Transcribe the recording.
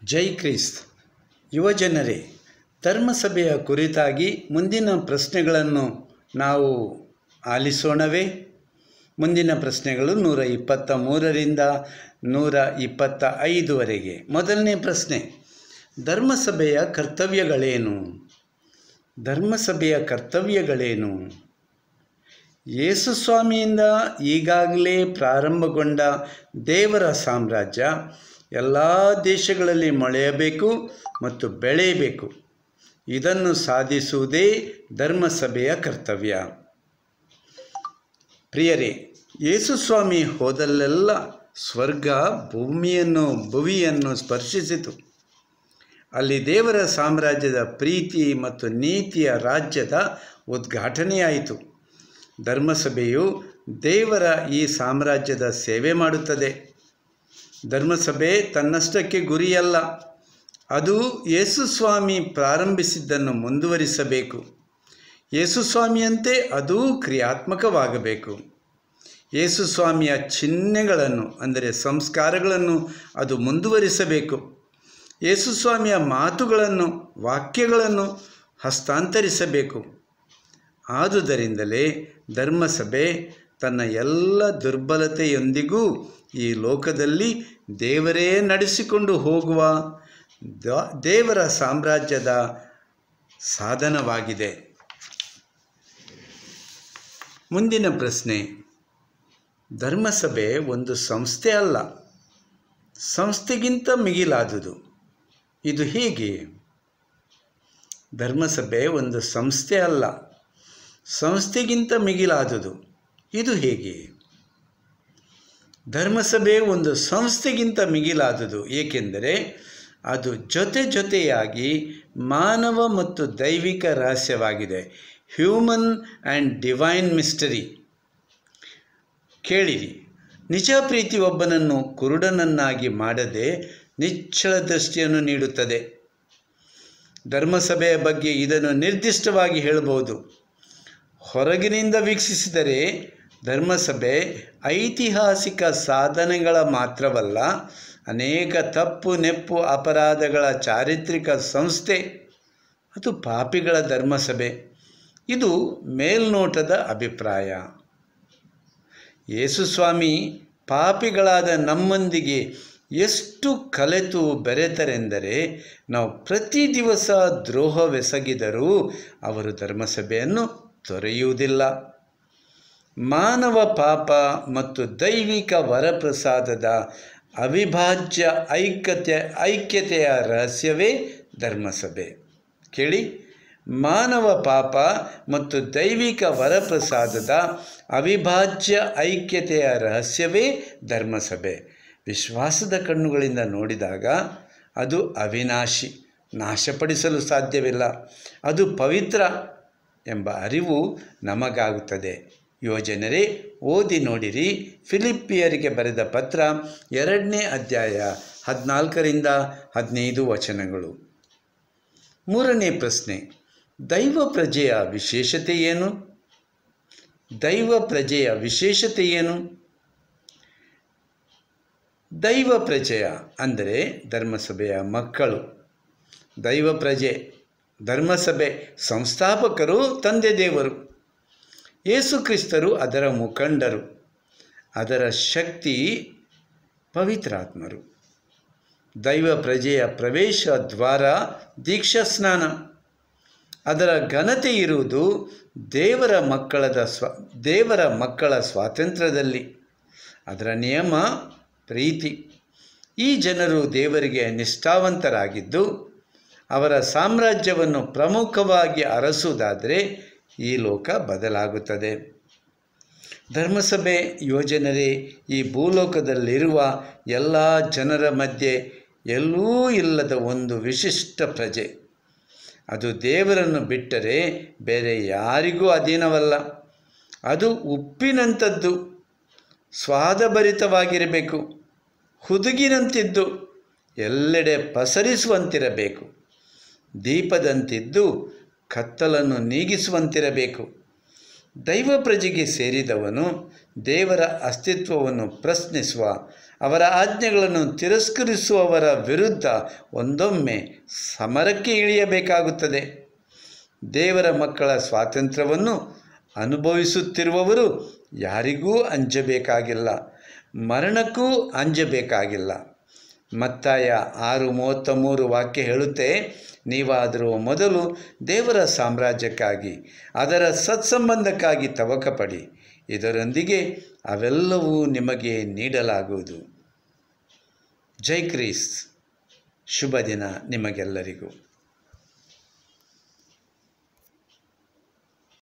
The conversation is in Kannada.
ಜೈ ಕ್ರಿಸ್ತ್ ಯುವಜನರೇ ಧರ್ಮಸಭೆಯ ಕುರಿತಾಗಿ ಮುಂದಿನ ಪ್ರಶ್ನೆಗಳನ್ನು ನಾವು ಆಲಿಸೋಣವೇ ಮುಂದಿನ ಪ್ರಶ್ನೆಗಳು ನೂರ ಇಪ್ಪತ್ತ ಮೂರರಿಂದ ನೂರ ಇಪ್ಪತ್ತ ಐದುವರೆಗೆ ಮೊದಲನೇ ಪ್ರಶ್ನೆ ಧರ್ಮಸಭೆಯ ಕರ್ತವ್ಯಗಳೇನು ಧರ್ಮಸಭೆಯ ಕರ್ತವ್ಯಗಳೇನು ಯೇಸುಸ್ವಾಮಿಯಿಂದ ಈಗಾಗಲೇ ಪ್ರಾರಂಭಗೊಂಡ ದೇವರ ಸಾಮ್ರಾಜ್ಯ ಎಲ್ಲ ದೇಶಗಳಲ್ಲಿ ಮೊಳೆಯಬೇಕು ಮತ್ತು ಬೆಳೆಯಬೇಕು ಇದನ್ನು ಸಾಧಿಸುವುದೇ ಧರ್ಮಸಭೆಯ ಕರ್ತವ್ಯ ಪ್ರಿಯರೇ ಯೇಸುಸ್ವಾಮಿ ಹೋದಲ್ಲೆಲ್ಲ ಸ್ವರ್ಗ ಭೂಮಿಯನ್ನು ಭುವಿಯನ್ನು ಸ್ಪರ್ಶಿಸಿತು ಅಲ್ಲಿ ದೇವರ ಸಾಮ್ರಾಜ್ಯದ ಪ್ರೀತಿ ಮತ್ತು ನೀತಿಯ ರಾಜ್ಯದ ಉದ್ಘಾಟನೆಯಾಯಿತು ಧರ್ಮಸಭೆಯು ದೇವರ ಈ ಸಾಮ್ರಾಜ್ಯದ ಸೇವೆ ಮಾಡುತ್ತದೆ ಧರ್ಮಸಭೆ ತನ್ನಷ್ಟಕ್ಕೆ ಗುರಿಯಲ್ಲ ಅದು ಯೇಸುಸ್ವಾಮಿ ಪ್ರಾರಂಭಿಸಿದ್ದನ್ನು ಮುಂದುವರಿಸಬೇಕು ಯೇಸುಸ್ವಾಮಿಯಂತೆ ಅದೂ ಕ್ರಿಯಾತ್ಮಕವಾಗಬೇಕು ಯೇಸುಸ್ವಾಮಿಯ ಚಿಹ್ನೆಗಳನ್ನು ಅಂದರೆ ಸಂಸ್ಕಾರಗಳನ್ನು ಅದು ಮುಂದುವರಿಸಬೇಕು ಯೇಸುಸ್ವಾಮಿಯ ಮಾತುಗಳನ್ನು ವಾಕ್ಯಗಳನ್ನು ಹಸ್ತಾಂತರಿಸಬೇಕು ಆದುದರಿಂದಲೇ ಧರ್ಮಸಭೆ ತನ್ನ ಎಲ್ಲ ದುರ್ಬಲತೆಯೊಂದಿಗೂ ಈ ಲೋಕದಲ್ಲಿ ದೇವರೇ ನಡೆಸಿಕೊಂಡು ಹೋಗುವ ದ- ದೇವರ ಸಾಮ್ರಾಜ್ಯದ ಸಾಧನವಾಗಿದೆ ಮುಂದಿನ ಪ್ರಶ್ನೆ ಧರ್ಮಸಭೆ ಒಂದು ಸಂಸ್ಥೆ ಅಲ್ಲ ಸಂಸ್ಥೆಗಿಂತ ಮಿಗಿಲಾದುದು ಇದು ಹೇಗೆ ಧರ್ಮಸಭೆ ಒಂದು ಸಂಸ್ಥೆ ಅಲ್ಲ ಸಂಸ್ಥೆಗಿಂತ ಮಿಗಿಲಾದುದು ಇದು ಹೇಗೆ ಧರ್ಮಸಭೆ ಒಂದು ಸಂಸ್ಥೆಗಿಂತ ಮಿಗಿಲಾದುದು ಏಕೆಂದರೆ ಅದು ಜೊತೆ ಜೊತೆಯಾಗಿ ಮಾನವ ಮತ್ತು ದೈವಿಕ ರಹಸ್ಯವಾಗಿದೆ ಹ್ಯೂಮನ್ ಆ್ಯಂಡ್ ಡಿವೈನ್ ಮಿಸ್ಟರಿ ಕೇಳಿರಿ ನಿಜ ಪ್ರೀತಿ ಒಬ್ಬನನ್ನು ಕುರುಡನನ್ನಾಗಿ ಮಾಡದೆ ನಿಚ್ಚಳ ದೃಷ್ಟಿಯನ್ನು ನೀಡುತ್ತದೆ ಧರ್ಮಸಭೆಯ ಬಗ್ಗೆ ಇದನ್ನು ನಿರ್ದಿಷ್ಟವಾಗಿ ಹೇಳಬಹುದು ಹೊರಗಿನಿಂದ ವೀಕ್ಷಿಸಿದರೆ ಧರ್ಮಸಭೆ ಐತಿಹಾಸಿಕ ಸಾಧನೆಗಳ ಮಾತ್ರವಲ್ಲ ಅನೇಕ ತಪ್ಪು ನೆಪ್ಪು ಅಪರಾಧಗಳ ಚಾರಿತ್ರಿಕ ಸಂಸ್ಥೆ ಅದು ಪಾಪಿಗಳ ಧರ್ಮಸಭೆ ಇದು ಮೇಲ್ನೋಟದ ಅಭಿಪ್ರಾಯ ಯೇಸುಸ್ವಾಮಿ ಪಾಪಿಗಳಾದ ನಮ್ಮೊಂದಿಗೆ ಎಷ್ಟು ಕಲೆತು ಬೆರೆತರೆಂದರೆ ನಾವು ಪ್ರತಿ ದಿವಸ ದ್ರೋಹವೆಸಗಿದರೂ ಅವರು ಧರ್ಮಸಭೆಯನ್ನು ತೊರೆಯುವುದಿಲ್ಲ ಮಾನವ ಪಾಪ ಮತ್ತು ದೈವಿಕ ವರಪ್ರಸಾದದ ಅವಿಭಾಜ್ಯ ಐಕ್ಯತೆ ಐಕ್ಯತೆಯ ರಹಸ್ಯವೇ ಧರ್ಮಸಭೆ ಕೇಳಿ ಮಾನವ ಪಾಪ ಮತ್ತು ದೈವಿಕ ವರಪ್ರಸಾದದ ಅವಿಭಾಜ್ಯ ಐಕ್ಯತೆಯ ರಹಸ್ಯವೇ ಧರ್ಮಸಭೆ ವಿಶ್ವಾಸದ ಕಣ್ಣುಗಳಿಂದ ನೋಡಿದಾಗ ಅದು ಅವಿನಾಶಿ ನಾಶಪಡಿಸಲು ಸಾಧ್ಯವಿಲ್ಲ ಅದು ಪವಿತ್ರ ಎಂಬ ಅರಿವು ನಮಗಾಗುತ್ತದೆ ಯೋಜನರೇ ಓದಿ ನೋಡಿರಿ ಫಿಲಿಪಿಯರಿಗೆ ಬರೆದ ಪತ್ರ ಎರಡನೇ ಅಧ್ಯಾಯ ಹದಿನಾಲ್ಕರಿಂದ ಹದಿನೈದು ವಚನಗಳು ಮೂರನೇ ಪ್ರಶ್ನೆ ದೈವ ಪ್ರಜೆಯ ವಿಶೇಷತೆ ಏನು ದೈವ ಪ್ರಜೆಯ ವಿಶೇಷತೆ ಏನು ದೈವ ಪ್ರಜೆಯ ಅಂದರೆ ಧರ್ಮಸಭೆಯ ಮಕ್ಕಳು ದೈವ ಪ್ರಜೆ ಧರ್ಮಸಭೆ ಸಂಸ್ಥಾಪಕರು ತಂದೆ ದೇವರು ಯೇಸುಕ್ರಿಸ್ತರು ಅದರ ಮುಖಂಡರು ಅದರ ಶಕ್ತಿ ಪವಿತ್ರಾತ್ಮರು ದೈವ ಪ್ರಜೆಯ ಪ್ರವೇಶ ದ್ವಾರ ದೀಕ್ಷಾ ಸ್ನಾನ ಅದರ ಘನತೆ ಇರುವುದು ದೇವರ ಮಕ್ಕಳದ ಸ್ವ ದೇವರ ಮಕ್ಕಳ ಸ್ವಾತಂತ್ರ್ಯದಲ್ಲಿ ಅದರ ನಿಯಮ ಪ್ರೀತಿ ಈ ಜನರು ದೇವರಿಗೆ ನಿಷ್ಠಾವಂತರಾಗಿದ್ದು ಅವರ ಸಾಮ್ರಾಜ್ಯವನ್ನು ಪ್ರಮುಖವಾಗಿ ಅರಸುವುದಾದರೆ ಈ ಲೋಕ ಬದಲಾಗುತ್ತದೆ ಧರ್ಮಸಭೆ ಯೋಜನರೇ ಈ ಭೂಲೋಕದಲ್ಲಿರುವ ಎಲ್ಲ ಜನರ ಮಧ್ಯೆ ಎಲ್ಲೂ ಇಲ್ಲದ ಒಂದು ವಿಶಿಷ್ಟ ಪ್ರಜೆ ಅದು ದೇವರನ್ನು ಬಿಟ್ಟರೆ ಬೇರೆ ಯಾರಿಗೂ ಅಧೀನವಲ್ಲ ಅದು ಉಪ್ಪಿನಂಥದ್ದು ಸ್ವಾದಭರಿತವಾಗಿರಬೇಕು ಹುದುಗಿನಂತಿದ್ದು ಎಲ್ಲೆಡೆ ಪಸರಿಸುವಂತಿರಬೇಕು ದೀಪದಂತಿದ್ದು ಕತ್ತಲನ್ನು ನೀಗಿಸುವಂತಿರಬೇಕು ದೈವ ಪ್ರಜೆಗೆ ಸೇರಿದವನು ದೇವರ ಅಸ್ತಿತ್ವವನ್ನು ಪ್ರಶ್ನಿಸುವ ಅವರ ಆಜ್ಞೆಗಳನ್ನು ತಿರಸ್ಕರಿಸುವವರ ವಿರುದ್ಧ ಒಂದೊಮ್ಮೆ ಸಮರಕ್ಕೆ ಇಳಿಯಬೇಕಾಗುತ್ತದೆ ದೇವರ ಮಕ್ಕಳ ಸ್ವಾತಂತ್ರ್ಯವನ್ನು ಅನುಭವಿಸುತ್ತಿರುವವರು ಯಾರಿಗೂ ಅಂಜಬೇಕಾಗಿಲ್ಲ ಮರಣಕ್ಕೂ ಅಂಜಬೇಕಾಗಿಲ್ಲ ಮತ್ತಾಯ ಆರು ಮೂವತ್ತ ಮೂರು ವಾಕ್ಯ ಹೇಳುತ್ತೆ ನೀವಾದರೂ ಮೊದಲು ದೇವರ ಸಾಮ್ರಾಜ್ಯಕ್ಕಾಗಿ ಅದರ ಸತ್ಸಂಬಂಧಕ್ಕಾಗಿ ತವಕಪಡಿ ಇದರೊಂದಿಗೆ ಅವೆಲ್ಲವೂ ನಿಮಗೆ ನೀಡಲಾಗುವುದು ಜೈ ಕ್ರೀಸ್ ಶುಭ ದಿನ ನಿಮಗೆಲ್ಲರಿಗೂ